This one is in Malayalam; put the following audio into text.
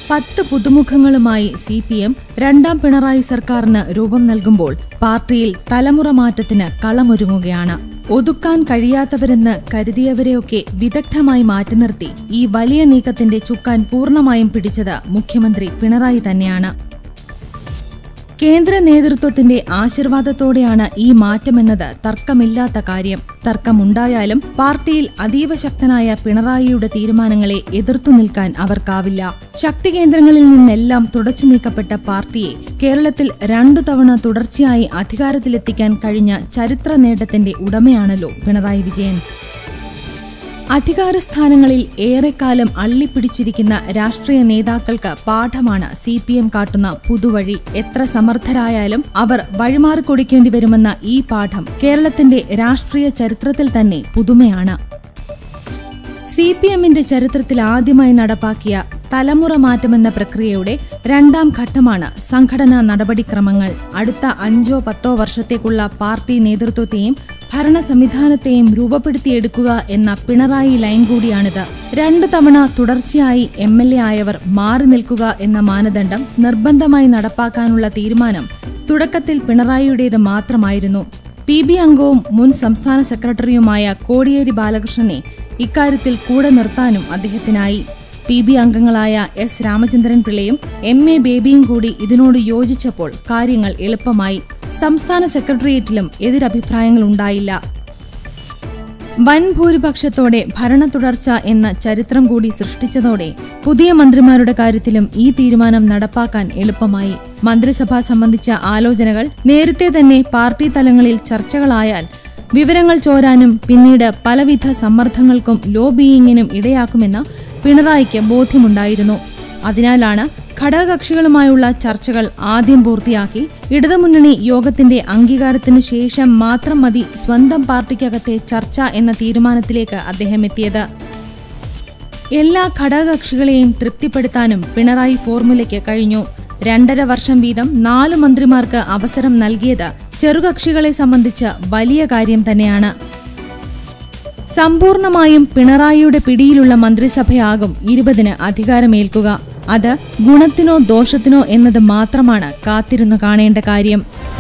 പത്ത് പുതുമുഖങ്ങളുമായി സി പി എം രണ്ടാം പിണറായി സർക്കാരിന് രൂപം നൽകുമ്പോൾ പാർട്ടിയിൽ തലമുറ മാറ്റത്തിന് കളമൊരുങ്ങുകയാണ് ഒതുക്കാൻ കഴിയാത്തവരെന്ന് കരുതിയവരെയൊക്കെ വിദഗ്ധമായി മാറ്റി നിർത്തി ഈ വലിയ നീക്കത്തിന്റെ ചുക്കാൻ പൂർണ്ണമായും പിടിച്ചത് മുഖ്യമന്ത്രി പിണറായി തന്നെയാണ് കേന്ദ്ര നേതൃത്വത്തിന്റെ ആശീർവാദത്തോടെയാണ് ഈ മാറ്റമെന്നത് തർക്കമില്ലാത്ത കാര്യം തർക്കമുണ്ടായാലും പാർട്ടിയിൽ അതീവ ശക്തനായ പിണറായിയുടെ തീരുമാനങ്ങളെ എതിർത്തു നിൽക്കാൻ അവർക്കാവില്ല ശക്തി കേന്ദ്രങ്ങളിൽ നിന്നെല്ലാം തുടച്ചു നീക്കപ്പെട്ട പാർട്ടിയെ കേരളത്തിൽ രണ്ടു തവണ തുടർച്ചയായി അധികാരത്തിലെത്തിക്കാൻ കഴിഞ്ഞ ചരിത്ര നേട്ടത്തിന്റെ ഉടമയാണല്ലോ പിണറായി വിജയൻ അധികാരസ്ഥാനങ്ങളിൽ ഏറെക്കാലം അള്ളിപ്പിടിച്ചിരിക്കുന്ന രാഷ്ട്രീയ നേതാക്കൾക്ക് പാഠമാണ് സി പി എം കാട്ടുന്ന പുതുവഴി എത്ര സമർത്ഥരായാലും അവർ വഴിമാറിക്കൊടുക്കേണ്ടി വരുമെന്ന ഈ പാഠം കേരളത്തിന്റെ രാഷ്ട്രീയ ചരിത്രത്തിൽ തന്നെ പുതുമയാണ് സി പി എമ്മിന്റെ ചരിത്രത്തിൽ ആദ്യമായി നടപ്പാക്കിയ തലമുറ മാറ്റമെന്ന പ്രക്രിയയുടെ രണ്ടാം ഘട്ടമാണ് സംഘടനാ നടപടിക്രമങ്ങൾ അടുത്ത അഞ്ചോ പത്തോ വർഷത്തേക്കുള്ള പാർട്ടി നേതൃത്വത്തെയും ഭരണ സംവിധാനത്തെയും രൂപപ്പെടുത്തിയെടുക്കുക എന്ന പിണറായി ലൈൻ കൂടിയാണിത് രണ്ടു തവണ തുടർച്ചയായി എം എൽ എ ആയവർ മാറി നിൽക്കുക എന്ന മാനദണ്ഡം നിർബന്ധമായി നടപ്പാക്കാനുള്ള തീരുമാനം തുടക്കത്തിൽ പിണറായിയുടേത് മാത്രമായിരുന്നു പി ബി അംഗവും മുൻ സംസ്ഥാന സെക്രട്ടറിയുമായ കോടിയേരി ബാലകൃഷ്ണനെ ഇക്കാര്യത്തിൽ കൂടെ നിർത്താനും അദ്ദേഹത്തിനായി പി ബി അംഗങ്ങളായ എസ് രാമചന്ദ്രൻ പിള്ളയും എം എ ബേബിയും കൂടി ഇതിനോട് യോജിച്ചപ്പോൾ കാര്യങ്ങൾ എളുപ്പമായി സംസ്ഥാന സെക്രട്ടേറിയറ്റിലും എതിരഭിപ്രായങ്ങൾ ഉണ്ടായില്ല വൻ ഭൂരിപക്ഷത്തോടെ ഭരണ തുടർച്ച എന്ന ചരിത്രം കൂടി സൃഷ്ടിച്ചതോടെ പുതിയ മന്ത്രിമാരുടെ കാര്യത്തിലും ഈ തീരുമാനം നടപ്പാക്കാൻ എളുപ്പമായി മന്ത്രിസഭ സംബന്ധിച്ച ആലോചനകൾ നേരത്തെ തന്നെ പാർട്ടി തലങ്ങളിൽ ചർച്ചകളായാൽ വിവരങ്ങൾ ചോരാനും പിന്നീട് പലവിധ സമ്മർദ്ദങ്ങൾക്കും ലോബിയിങ്ങിനും ഇടയാക്കുമെന്ന് പിണറായിക്ക് ബോധ്യമുണ്ടായിരുന്നു അതിനാലാണ് ഘടകകക്ഷികളുമായുള്ള ചർച്ചകൾ ആദ്യം പൂർത്തിയാക്കി ഇടതുമുന്നണി യോഗത്തിന്റെ അംഗീകാരത്തിനു ശേഷം മാത്രം മതി സ്വന്തം പാർട്ടിക്കകത്തെ ചർച്ച എന്ന തീരുമാനത്തിലേക്ക് അദ്ദേഹം എത്തിയത് എല്ലാ ഘടകകക്ഷികളെയും തൃപ്തിപ്പെടുത്താനും പിണറായി ഫോർമുലയ്ക്ക് കഴിഞ്ഞു രണ്ടര വർഷം വീതം നാലു മന്ത്രിമാർക്ക് അവസരം നൽകിയത് ചെറുകക്ഷികളെ സംബന്ധിച്ച് വലിയ കാര്യം തന്നെയാണ് സമ്പൂർണമായും പിണറായിയുടെ പിടിയിലുള്ള മന്ത്രിസഭയാകും ഇരുപതിന് അധികാരമേൽക്കുക അത് ഗുണത്തിനോ ദോഷത്തിനോ എന്നത് മാത്രമാണ് കാത്തിരുന്നു കാണേണ്ട കാര്യം